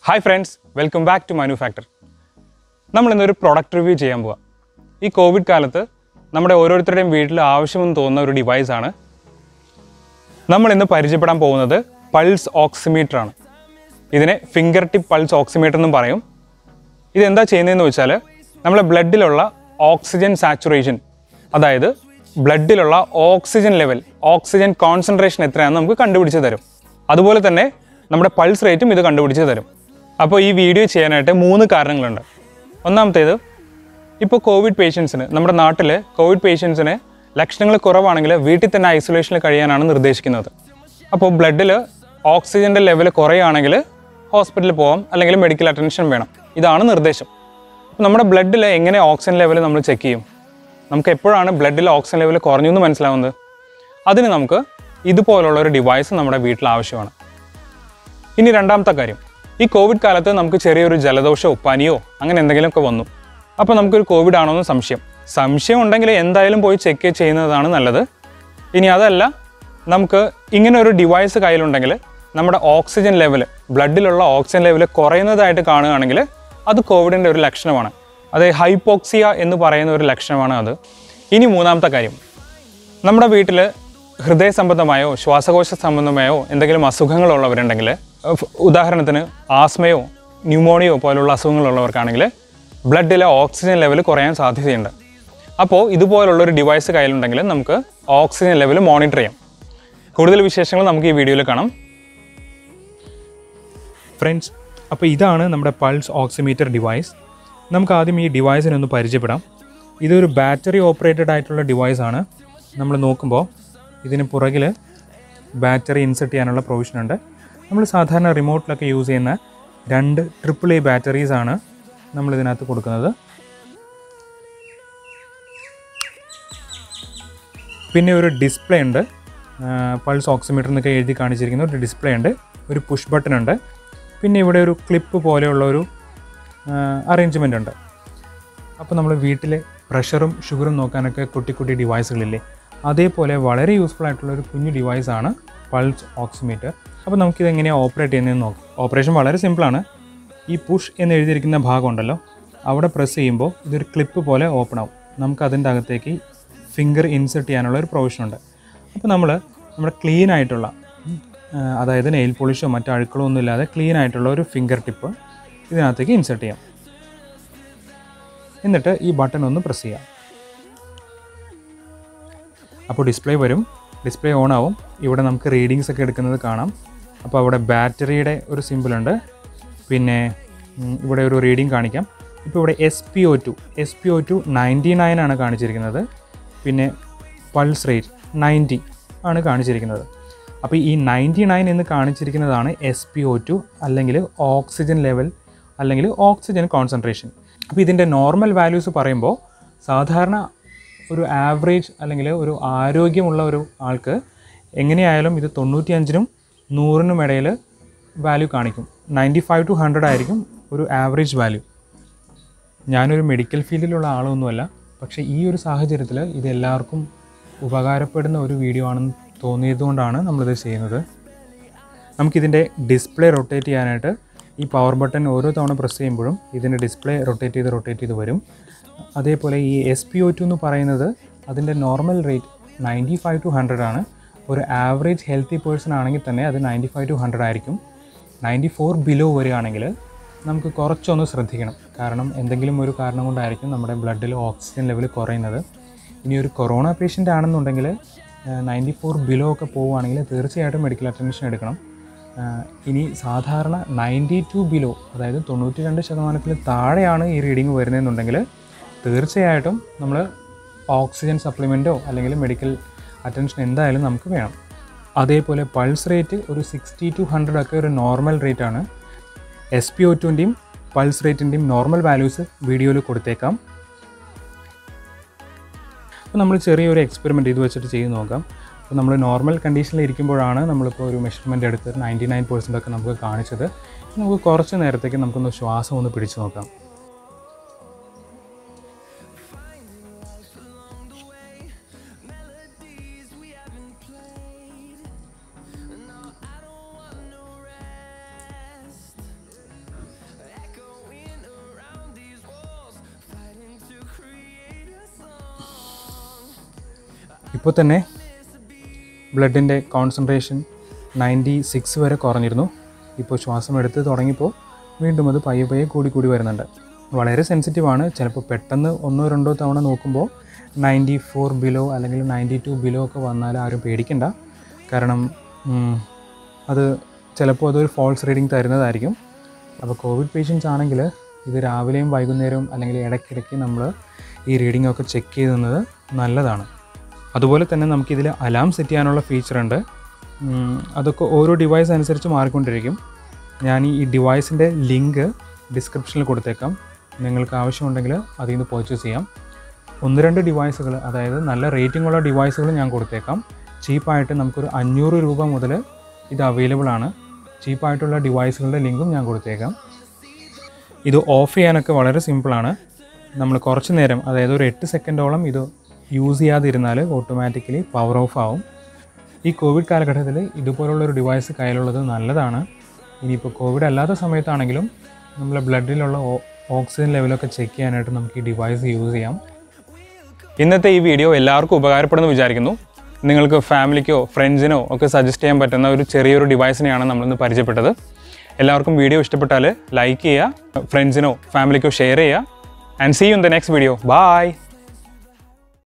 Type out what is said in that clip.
hi friends welcome back to manufacture നമ്മൾ ഇന്നൊരു product review ചെയ്യാൻ പോവാം ഈ കോവിഡ് കാലത്ത് നമ്മുടെ ഓരോരുത്തരുടെയും വീട്ടിൽ ആവശ്യമെന്ന് തോന്നുന്ന ഒരു ഡിവൈസാണ് നമ്മൾ ഇന്ന് പരിചയപ്പെടാൻ പോകുന്നത് പൾസ് ഓക്സിമീറ്റർ ആണ് ഇതിനെ ഫിംഗർ ടിപ്പ് പൾസ് ഓക്സിമീറ്റർ എന്നും പറയും ഇതെന്താ ചെയ്യുന്നതെന്ന് വെച്ചാൽ നമ്മളെ ബ്ലഡിലുള്ള ഓക്സിജൻ സാച്ചുറേഷൻ അതായത് ബ്ലഡിലുള്ള ഓക്സിജൻ ലെവൽ ഓക്സിജൻ കോൺസെൻട്രേഷൻ എത്രയാണെന്ന് നമുക്ക് കണ്ടുപിടിച്ച് തരും അതുപോലെ തന്നെ നമ്മുടെ പൾസ് റേറ്റും ഇത് കണ്ടുപിടിച്ച് തരും അപ്പോൾ ഈ വീഡിയോ ചെയ്യാനായിട്ട് മൂന്ന് കാരണങ്ങളുണ്ട് ഒന്നാമത്തേത് ഇപ്പോൾ കോവിഡ് പേഷ്യൻസിന് നമ്മുടെ നാട്ടിൽ കോവിഡ് പേഷ്യൻസിന് ലക്ഷണങ്ങൾ കുറവാണെങ്കിൽ വീട്ടിൽ തന്നെ ഐസൊലേഷനിൽ കഴിയാനാണ് നിർദ്ദേശിക്കുന്നത് അപ്പോൾ ബ്ലഡിൽ ഓക്സിജൻ്റെ ലെവൽ കുറയുകയാണെങ്കിൽ ഹോസ്പിറ്റലിൽ പോകാം അല്ലെങ്കിൽ മെഡിക്കൽ അറ്റൻഷൻ വേണം ഇതാണ് നിർദ്ദേശം അപ്പോൾ നമ്മുടെ ബ്ലഡിൽ എങ്ങനെ ഓക്സിജൻ ലെവൽ നമ്മൾ ചെക്ക് ചെയ്യും നമുക്ക് എപ്പോഴാണ് ബ്ലഡിൽ ഓക്സിജൻ ലെവൽ കുറഞ്ഞു എന്ന് മനസ്സിലാവുന്നത് അതിന് നമുക്ക് ഇതുപോലുള്ള ഒരു ഡിവൈസ് നമ്മുടെ വീട്ടിൽ ആവശ്യമാണ് ഇനി രണ്ടാമത്തെ കാര്യം ഈ കോവിഡ് കാലത്ത് നമുക്ക് ചെറിയൊരു ജലദോഷമോ പനിയോ അങ്ങനെ എന്തെങ്കിലുമൊക്കെ വന്നു അപ്പോൾ നമുക്കൊരു കോവിഡ് ആണോ എന്ന് സംശയം സംശയം ഉണ്ടെങ്കിൽ എന്തായാലും പോയി ചെക്ക് ചെയ്യുന്നതാണ് നല്ലത് ഇനി അതല്ല നമുക്ക് ഇങ്ങനെ ഒരു ഡിവൈസ് കയ്യിലുണ്ടെങ്കിൽ നമ്മുടെ ഓക്സിജൻ ലെവൽ ബ്ലഡിലുള്ള ഓക്സിജൻ ലെവൽ കുറയുന്നതായിട്ട് കാണുകയാണെങ്കിൽ അത് കോവിഡിൻ്റെ ഒരു ലക്ഷണമാണ് അത് ഹൈപ്പോക്സിയ എന്ന് പറയുന്ന ഒരു ലക്ഷണമാണ് അത് ഇനി മൂന്നാമത്തെ കാര്യം നമ്മുടെ വീട്ടിൽ ഹൃദയ സംബന്ധമായോ ശ്വാസകോശ സംബന്ധമായോ എന്തെങ്കിലും അസുഖങ്ങളുള്ളവരുണ്ടെങ്കിൽ ഉഫ്, ഉദാഹരണത്തിന് ആസ്മയോ ന്യൂമോണിയോ പോലുള്ള അസുഖങ്ങളുള്ളവർക്കാണെങ്കിൽ ബ്ലഡിലെ ഓക്സിജൻ ലെവൽ കുറയാൻ സാധ്യതയുണ്ട് അപ്പോൾ ഇതുപോലുള്ളൊരു ഡിവൈസ് കയ്യിലുണ്ടെങ്കിൽ നമുക്ക് ഓക്സിജൻ ലെവൽ മോണിറ്റർ ചെയ്യാം കൂടുതൽ വിശേഷങ്ങൾ നമുക്ക് ഈ വീഡിയോയിൽ കാണാം ഫ്രണ്ട്സ് അപ്പോൾ ഇതാണ് നമ്മുടെ പൾസ് ഓക്സിമീറ്റർ ഡിവൈസ് നമുക്ക് ആദ്യം ഈ ഡിവൈസിനെ ഒന്ന് പരിചയപ്പെടാം ഇതൊരു ബാറ്ററി ഓപ്പറേറ്റഡ് ആയിട്ടുള്ള ഡിവൈസ് ആണ് നമ്മൾ നോക്കുമ്പോൾ ഇതിന് പുറകിൽ ബാറ്ററി ഇൻസെർട്ട് ചെയ്യാനുള്ള പ്രൊവിഷൻ ഉണ്ട് നമ്മൾ സാധാരണ റിമോട്ടിലൊക്കെ യൂസ് ചെയ്യുന്ന രണ്ട് ട്രിപ്പിൾ എ ബാറ്ററീസ് ആണ് നമ്മൾ ഇതിനകത്ത് കൊടുക്കുന്നത് പിന്നെ ഒരു ഡിസ്പ്ലേ ഉണ്ട് പൾസ് ഓക്സിമീറ്റർ എന്നൊക്കെ എഴുതി കാണിച്ചിരിക്കുന്ന ഒരു ഡിസ്പ്ലേ ഉണ്ട് ഒരു പുഷ് ബട്ടൺ ഉണ്ട് പിന്നെ ഇവിടെ ഒരു ക്ലിപ്പ് പോലെയുള്ള ഒരു അറേഞ്ച്മെൻ്റ് ഉണ്ട് അപ്പോൾ നമ്മൾ വീട്ടിലെ പ്രഷറും ഷുഗറും നോക്കാനൊക്കെ കുട്ടി കുട്ടി ഡിവൈസുകളില്ലേ അതേപോലെ വളരെ യൂസ്ഫുൾ ആയിട്ടുള്ള ഒരു കുഞ്ഞു ഡിവൈസാണ് പൾസ് ഓക്സിമീറ്റർ അപ്പോൾ നമുക്കിത് എങ്ങനെയാണ് ഓപ്പറേറ്റ് ചെയ്യുന്നതെന്ന് നോക്കാം ഓപ്പറേഷൻ വളരെ സിമ്പിളാണ് ഈ പുഷ് എന്ന് എഴുതിയിരിക്കുന്ന ഭാഗം ഉണ്ടല്ലോ അവിടെ പ്രസ് ചെയ്യുമ്പോൾ ഇതൊരു ക്ലിപ്പ് പോലെ ഓപ്പൺ ആവും നമുക്ക് അതിൻ്റെ അകത്തേക്ക് ഫിംഗർ ഇൻസെർട്ട് ചെയ്യാനുള്ള ഒരു പ്രൊവിഷൻ ഉണ്ട് അപ്പോൾ നമ്മൾ നമ്മുടെ ക്ലീൻ ആയിട്ടുള്ള ഉം, ആ, അതായത് നെയിൽ പോളിഷോ മറ്റു അഴുക്കളോ ഒന്നും ഇല്ലാതെ ക്ലീൻ ആയിട്ടുള്ള ഒരു ഫിംഗർ ടിപ്പ് ഇതിനകത്തേക്ക് ഇൻസെർട്ട് ചെയ്യാം എന്നിട്ട് ഈ ബട്ടൺ ഒന്ന് പ്രസ് ചെയ്യാം അപ്പോൾ ഡിസ്പ്ലേ വരും ഡിസ്പ്ലേ ഓൺ ആവും ഇവിടെ നമുക്ക് റീഡിങ്സ് ഒക്കെ എടുക്കുന്നത് കാണാം അപ്പോൾ അവിടെ ബാറ്ററിയുടെ ഒരു സിമ്പിൾ ഉണ്ട് പിന്നെ ഉം, ഇവിടെ ഒരു റീഡിങ് കാണിക്കാം ഇപ്പോൾ ഇവിടെ S P O two S P O two ninety nine ആണ് കാണിച്ചിരിക്കുന്നത് പിന്നെ പൾസ് റേറ്റ് നയൻറ്റി ആണ് കാണിച്ചിരിക്കുന്നത് അപ്പോൾ ഈ നയൻറ്റി നയൻ എന്ന് കാണിച്ചിരിക്കുന്നതാണ് എസ് പി ഒ ടു അല്ലെങ്കിൽ ഓക്സിജൻ ലെവൽ അല്ലെങ്കിൽ ഓക്സിജൻ കോൺസെൻട്രേഷൻ അപ്പോൾ ഇതിൻ്റെ നോർമൽ വാല്യൂസ് പറയുമ്പോൾ സാധാരണ ഒരു ആവറേജ് അല്ലെങ്കിൽ ഒരു ആരോഗ്യമുള്ള ഒരു ആൾക്ക് എങ്ങനെയായാലും ഇത് തൊണ്ണൂറ്റിയഞ്ചിനും നൂറിനും ഇടയിൽ വാല്യൂ കാണിക്കും നയൻറ്റി ഫൈവ് ടു ഹൺഡ്രഡ് ആയിരിക്കും ഒരു ആവറേജ് വാല്യൂ ഞാനൊരു മെഡിക്കൽ ഫീൽഡിലുള്ള ആളൊന്നുമല്ല പക്ഷേ ഈ ഒരു സാഹചര്യത്തിൽ ഇത് എല്ലാവർക്കും ഉപകാരപ്പെടുന്ന ഒരു വീഡിയോ ആണെന്ന് തോന്നിയതുകൊണ്ടാണ് നമ്മളിത് ചെയ്യുന്നത് നമുക്കിതിൻ്റെ ഡിസ്പ്ലേ റൊട്ടേറ്റ് ചെയ്യാനായിട്ട് ഈ പവർ ബട്ടൺ ഓരോ തവണ പ്രസ് ചെയ്യുമ്പോഴും ഇതിൻ്റെ ഡിസ്പ്ലേ റൊട്ടേറ്റ് ചെയ്ത് റൊട്ടേറ്റ് ചെയ്ത് വരും അതേപോലെ ഈ എസ് പി ഒ ടു എന്ന് പറയുന്നത് അതിൻ്റെ normal rate ninety five to hundred ആണ് ഒരു ആവറേജ് ഹെൽത്തി പേഴ്സൺ ആണെങ്കിൽ തന്നെ അത് നയൻറ്റി ഫൈവ് ടു ഹൺഡ്രഡ് ആയിരിക്കും നയൻറ്റി ഫോർ ബിലോ വരികയാണെങ്കിൽ നമുക്ക് കുറച്ചൊന്ന് ശ്രദ്ധിക്കണം കാരണം എന്തെങ്കിലും ഒരു കാരണം കൊണ്ടായിരിക്കും നമ്മുടെ ബ്ലഡിൽ ഓക്സിജൻ ലെവൽ കുറയുന്നത് ഇനി ഒരു കൊറോണ പേഷ്യൻ്റ് ആണെന്നുണ്ടെങ്കിൽ നയൻറ്റി ഫോർ ബിലോ ഒക്കെ പോവുകയാണെങ്കിൽ തീർച്ചയായിട്ടും മെഡിക്കൽ അറ്റൻഷൻ എടുക്കണം ആഹ് ഇനി സാധാരണ നയൻറ്റി ടു ബിലോ അതായത് തൊണ്ണൂറ്റി രണ്ട് ശതമാനത്തിൽ താഴെയാണ് ഈ റീഡിങ് വരുന്നതെന്നുണ്ടെങ്കിൽ തീർച്ചയായിട്ടും നമ്മൾ ഓക്സിജൻ സപ്ലിമെൻറ്റോ അല്ലെങ്കിൽ മെഡിക്കൽ അറ്റൻഷൻ എന്തായാലും നമുക്ക് വേണം അതേപോലെ പൾസ് റേറ്റ് ഒരു സിക്സ്റ്റി ടു ഹൺഡ്രഡ് ഒക്കെ ഒരു നോർമൽ റേറ്റ് ആണ് എസ് പി ഒ ടുവിൻ്റെയും പൾസ് റേറ്റിൻ്റെയും നോർമൽ വാല്യൂസ് വീഡിയോയിൽ കൊടുത്തേക്കാം അപ്പോൾ നമ്മൾ ചെറിയൊരു എക്സ്പെരിമെൻറ്റ് ഇത് വെച്ചിട്ട് ചെയ്ത് നോക്കാം അപ്പോൾ നമ്മൾ നോർമൽ കണ്ടീഷനിൽ ഇരിക്കുമ്പോഴാണ് നമ്മളിപ്പോൾ ഒരു മെഷർമെൻറ്റ് എടുത്ത് നയൻറ്റി നയൻ പെർസെൻ്റ് ഒക്കെ നമുക്ക് കാണിച്ചത് നമുക്ക് കുറച്ച് നേരത്തേക്ക് നമുക്കൊന്ന് ശ്വാസം ഒന്ന് പിടിച്ചു നോക്കാം ഇപ്പോൾ തന്നെ ബ്ലഡിൻ്റെ കോൺസെൻട്രേഷൻ നയൻറ്റി സിക്സ് വരെ കുറഞ്ഞിരുന്നു ഇപ്പോൾ ശ്വാസം എടുത്ത് തുടങ്ങിയപ്പോൾ വീണ്ടും അത് പയ്യെ പയ്യെ കൂടി കൂടി വരുന്നുണ്ട് വളരെ സെൻസിറ്റീവാണ് ചിലപ്പോൾ പെട്ടെന്ന് ഒന്നോ രണ്ടോ തവണ നോക്കുമ്പോൾ നയൻറ്റി ഫോർ ബിലോ അല്ലെങ്കിൽ നയൻറ്റി ടു ബിലോ ഒക്കെ വന്നാൽ ആരും പേടിക്കണ്ട കാരണം ഉം, അത് ചിലപ്പോൾ അതൊരു ഫോൾസ് റീഡിങ് തരുന്നതായിരിക്കും അപ്പോൾ കോവിഡ് പേഷ്യൻസ് ആണെങ്കിൽ ഇത് രാവിലെയും വൈകുന്നേരവും അല്ലെങ്കിൽ ഇടയ്ക്കിടയ്ക്ക് നമ്മൾ ഈ റീഡിംഗ് ഒക്കെ ചെക്ക് ചെയ്യുന്നത് നല്ലതാണ് അതുപോലെ തന്നെ നമുക്കിതിൽ അലാം സെറ്റ് ചെയ്യാനുള്ള ഫീച്ചർ ഉണ്ട് ഉം, അതൊക്കെ ഓരോ ഡിവൈസ് അനുസരിച്ച് മാറിക്കൊണ്ടിരിക്കും ഞാൻ ഈ ഡിവൈസിൻ്റെ ലിങ്ക് ഡിസ്ക്രിപ്ഷനിൽ കൊടുത്തേക്കാം നിങ്ങൾക്ക് ആവശ്യമുണ്ടെങ്കിൽ അതിൽ നിന്ന് പർച്ചേസ് ചെയ്യാം ഒന്ന് രണ്ട് ഡിവൈസുകൾ അതായത് നല്ല റേറ്റിംഗ് ഉള്ള ഡിവൈസുകൾ ഞാൻ കൊടുത്തേക്കാം ചീപ്പായിട്ട് നമുക്കൊരു അഞ്ഞൂറ് രൂപ മുതൽ ഇത് അവൈലബിൾ ആണ് ചീപ്പായിട്ടുള്ള ഡിവൈസുകളുടെ ലിങ്കും ഞാൻ കൊടുത്തേക്കാം ഇത് ഓഫ് ചെയ്യാനൊക്കെ വളരെ സിമ്പിളാണ് നമ്മൾ കുറച്ച് നേരം അതായത് ഒരു എട്ട് സെക്കൻഡോളം ഇത് യൂസ് ചെയ്യാതിരുന്നാൽ ഓട്ടോമാറ്റിക്കലി പവർ ഓഫ് ആവും ഈ കോവിഡ് കാലഘട്ടത്തിൽ ഇതുപോലുള്ളൊരു ഡിവൈസ് കയ്യിലുള്ളത് നല്ലതാണ് ഇനിയിപ്പോൾ കോവിഡ് അല്ലാത്ത സമയത്താണെങ്കിലും നമ്മളെ ബ്ലഡിലുള്ള ഓക്സിജൻ ലെവലൊക്കെ ചെക്ക് ചെയ്യാനായിട്ട് നമുക്ക് ഈ ഡിവൈസ് യൂസ് ചെയ്യാം ഇന്നത്തെ ഈ വീഡിയോ എല്ലാവർക്കും ഉപകാരപ്പെടുമെന്ന് വിചാരിക്കുന്നു നിങ്ങൾക്ക് ഫാമിലിക്കോ ഫ്രണ്ട്സിനോ ഒക്കെ സജസ്റ്റ് ചെയ്യാൻ പറ്റുന്ന ഒരു ചെറിയൊരു ഡിവൈസിനെയാണ് നമ്മളിന്ന് പരിചയപ്പെട്ടത് എല്ലാവർക്കും വീഡിയോ ഇഷ്ടപ്പെട്ടാൽ ലൈക്ക് ചെയ്യുക ഫ്രണ്ട്സിനോ ഫാമിലിക്കോ ഷെയർ ചെയ്യുക and see you in the next video by